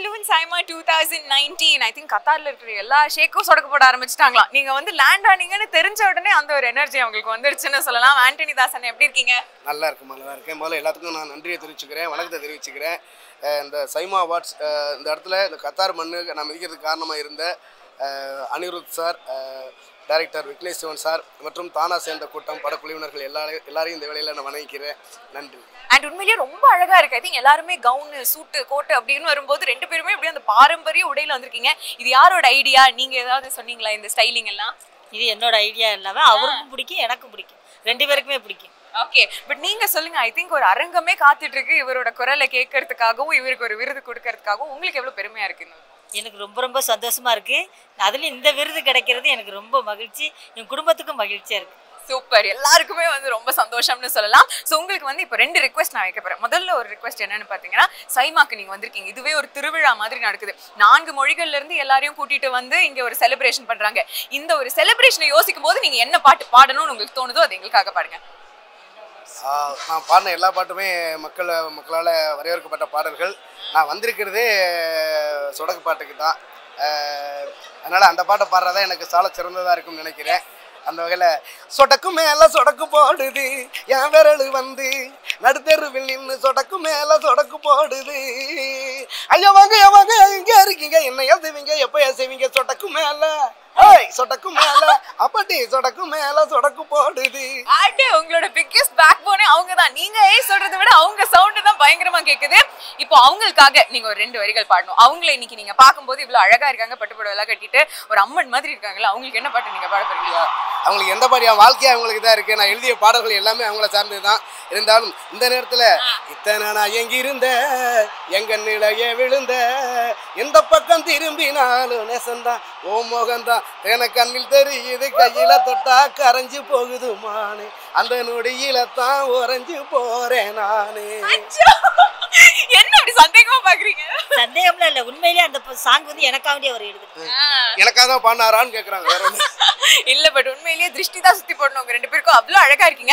சல்யூன் SIIMA two thousand nineteen I think கத்தார்ல இருக்கிற எல்லா ஷேக்கும் சொடக்க போட ஆரம்பிச்சிட்டாங்களாம் நீங்க வந்து லேண்ட் ஆனீங்கன்னு தெரிஞ்ச உடனே அந்த ஒரு எனர்ஜி அவங்களுக்கு வந்துருச்சுன்னு சொல்லலாம் ஆண்டனி தாசன் எப்படி இருக்கீங்க நல்லா இருக்குமா நல்லா இருக்கேன் முதல்ல எல்லாத்துக்கும் நான் நன்றியை தெரிவிச்சுக்கிறேன் வணக்கத்தை தெரிவிச்சுக்கிறேன் அஹ் இந்த சைமா அவார்ட்ஸ் அஹ் இந்த இடத்துல இந்த கத்தார் மண்ணுக்கு நான் மிதிக்கிறதுக்கு காரணமாக இருந்த அஹ் Anirudh sir director Vignesh Shivan sir மற்றும் தானா சேர்ந்த கூட்டம் படக்குழுவினர்கள் எல்லாரையும் எல்லாரையும் இந்த வேலையில் நான் வணங்கிக்கிறேன் நன்றி அண்ட் உண்மையிலேயே ரொம்ப அழகா இருக்கு ஐ திங்க் எல்லாருமே கவுனு சூட்டு கோட்டு அப்படின்னு வரும்போது ரெண்டு பேருமே அப்படியே அந்த பாரம்பரிய உடையில வந்திருக்கீங்க இது யாரோட ஐடியா நீங்க ஏதாவது சொன்னீங்களா இந்த ஸ்டைலிங் எல்லாம் இது என்னோட ஐடியா இல்லாமல் அவருக்கும் பிடிக்கும் எனக்கும் பிடிக்கும் ரெண்டு பேருக்குமே பிடிக்கும் ஓகே பட் நீங்க சொல்லுங்க ஐ திங்க் ஒரு அரங்கமே காத்துட்டு இருக்கு இவரோட குரலை கேட்கறதுக்காகவும் இவருக்கு ஒரு விருது கொடுக்கறதுக்காகவும் உங்களுக்கு எவ்வளவு பெருமையா இருக்கு இந்த எனக்கு ரொம்ப ரொம்ப சந்தோஷமா இருக்கு அதுலயும் இந்த விருது கிடைக்கிறது எனக்கு ரொம்ப மகிழ்ச்சி என் குடும்பத்துக்கும் மகிழ்ச்சியா இருக்கு சூப்பர் எல்லாருக்குமே வந்து ரொம்ப சந்தோஷம்னு சொல்லலாம் ஸோ உங்களுக்கு வந்து இப்போ ரெண்டு ரிக்வெஸ்ட் நான் வைக்க போறேன் முதல்ல ஒரு ரிக்வெஸ்ட் என்னன்னு பார்த்தீங்கன்னா சைமாக்கு நீங்க வந்திருக்கீங்க இதுவே ஒரு திருவிழா மாதிரி நடக்குது நான்கு மொழிகள்ல இருந்து எல்லாரையும் கூட்டிட்டு வந்து இங்க ஒரு செலிப்ரேஷன் பண்றாங்க இந்த ஒரு செலிப்ரேஷனை யோசிக்கும் போது நீங்க என்ன பாட்டு பாடணும்னு உங்களுக்கு தோணுதோ அது எங்களுக்காக பாடுங்க ஆஹ் நான் பாடின எல்லா பாட்டுமே மக்கள் மக்களால் வரையறுக்கப்பட்ட பாடல்கள் நான் வந்திருக்கிறதே சொடக்கு பாட்டுக்கு தான் அதனால் அந்த பாட்டை பாடுறதா எனக்கு சால சிறந்ததாக இருக்கும்னு நினைக்கிறேன் அந்த வகையில் சொடக்கு மேலே சொடக்கு போடுது என் விரல் வந்து நடுத்தெருவில் நின்று சொடக்கு மேலே சொடக்கு போடுது ஐயா வாங்க ஐயா வாங்க இங்கே இருக்கீங்க என்ன எழுதுவீங்க எப்போ எழுதுவீங்க சொடக்கு மேலே ஏய் சொடக்கு மேலே அப்படி சொடக்கு மேலே சொடக்கு போடுது ஆட்டு உங்களோட பிக்கெஸ்ட் பேக் போனே அவங்க தான் நீங்க ஏ சொல்றதை விட அவங்க சவுண்டு தான் பயங்கரமா கேக்குது இப்போ அவங்களுக்காக நீங்க ஒரு ரெண்டு வரிகள் பாடணும் அவங்கள இன்னைக்கு நீங்க பார்க்கும்போது இவ்வளவு அழகா இருக்காங்க பட்டு புடவை எல்லாம் கட்டிட்டு ஒரு அம்மன் மாதிரி இருக்காங்களா அவங்களுக்கு என்ன பாட்டு நீங்க பாட போறீங்க அவங்களுக்கு எந்த மாதிரி வாழ்க்கையே அவங்களுக்கு தான் இருக்கு நான் எழுதிய பாடல்கள் எல்லாமே அவங்கள சார்ந்தது தான் இருந்தாலும் இந்த நேரத்தில் இத்தனை நான் எங்க இருந்த எங்க நிலைய விழுந்த எந்த பக்கம் திரும்பினாலும் நெசந்தான் ஓ முகந்தான் என கண்ணில் தெரியுது கையில தொட்டா கரைஞ்சு போகுது மானு அந்த நொடியில தான் உறைஞ்சு போறேன் நானு என்ன அப்படி சந்தேகமா பாக்குறீங்க சந்தேகம்லாம் இல்லை உண்மையிலேயே அந்த சாங் வந்து எனக்காண்டியே அவர் எழுது எனக்காக தான் பாடினாரான்னு கேட்குறாங்க வேற ஒண்ணும் இல்ல. இல்ல பட் உண்மையிலேயே திருஷ்டி தான் சுத்தி போடணும் உங்க ரெண்டு பேருக்கும் அவ்வளவு அழகா இருக்கீங்க